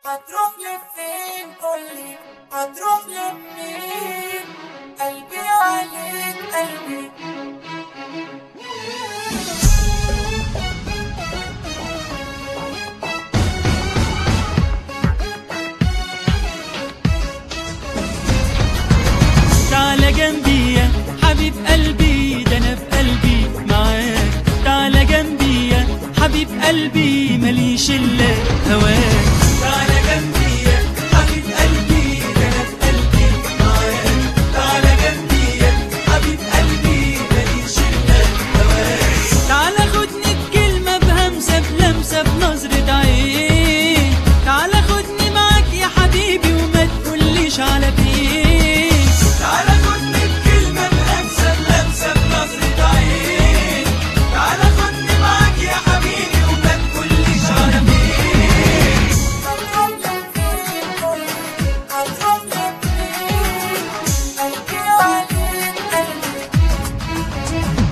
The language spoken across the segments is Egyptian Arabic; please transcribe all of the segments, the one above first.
هتروح لفين قولي هتروح لمين قلبي عليك قلبي تعالى جنبي يا حبيب قلبي ده انا في قلبي معاك تعالى جنبي يا حبيب قلبي ماليش الا هواك تعالى جنبي يا حبيب قلبي ده انا في قلبي معاك تعالى جنبي يا حبيب قلبي ماليش الا هواك تعالى خدني بكلمة بهمسة بلمسة بنظرة عين تعالى خدني معاك يا حبيبي وما تقوليش على فين تعالى خدني بكلمة بهمسة بلمسة بنظرة عين تعالى خدني معاك يا حبيبي وما تقوليش على فين هتروح لفين قولي هتروح لمين قلبي عليك قلبي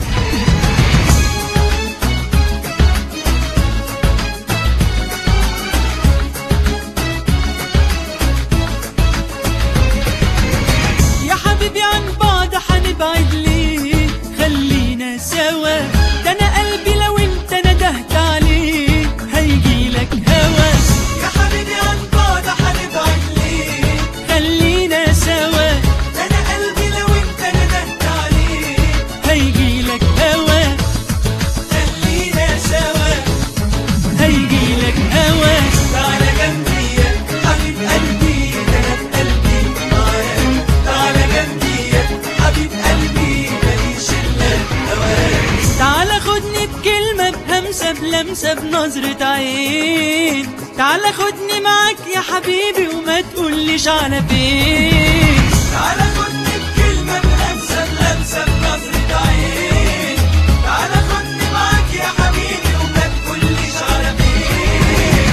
يا حبيبي عن بعض حنبعد ليه خلينا سوا ده انا قلبي لو انت ندهت عليه هيجيلك هوا يا حبيبي عن بعض حنبعد ليه خلينا سوا ده انا قلبي لو انت ندهت عليه هيجيلك هوا خلينا سوا هيجيلك هوا تعالى جنبي يا حبيب قلبي ده انا في قلبي معاك تعالى جنبي يا حبيب قلبي ماليش الا هواك تعالى خدني بكلمة بهمسة بلمسة بنظرة عين تعالى خدني معاك يا حبيبي وما تقوليش على فين تعالى خدني بكلمة بهمسة بلمسة بنظرة عين تعالى خدني معاك يا حبيبي وما تقوليش على فين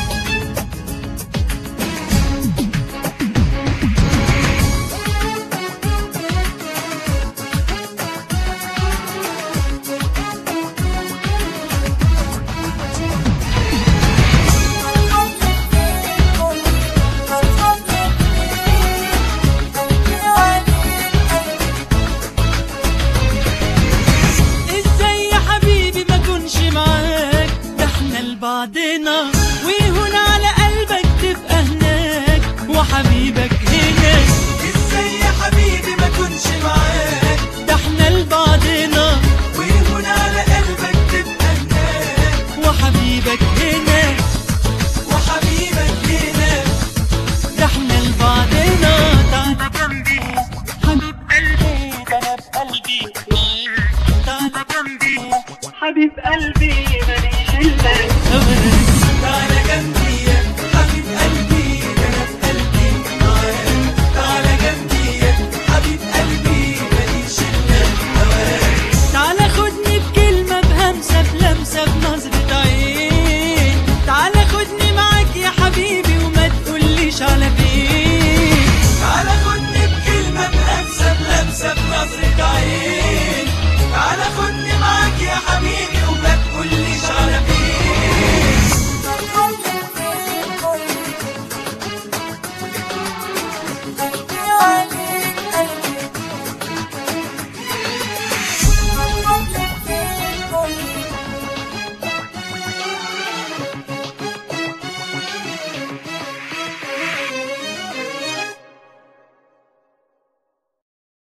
هتروح لفين قولي هتروح لمين قلبي عليك قلبي ازاي يا حبيبي ما كنش معاك ده احنا لبعضنا ويهون على قلبك تبقى هناك وحبيبك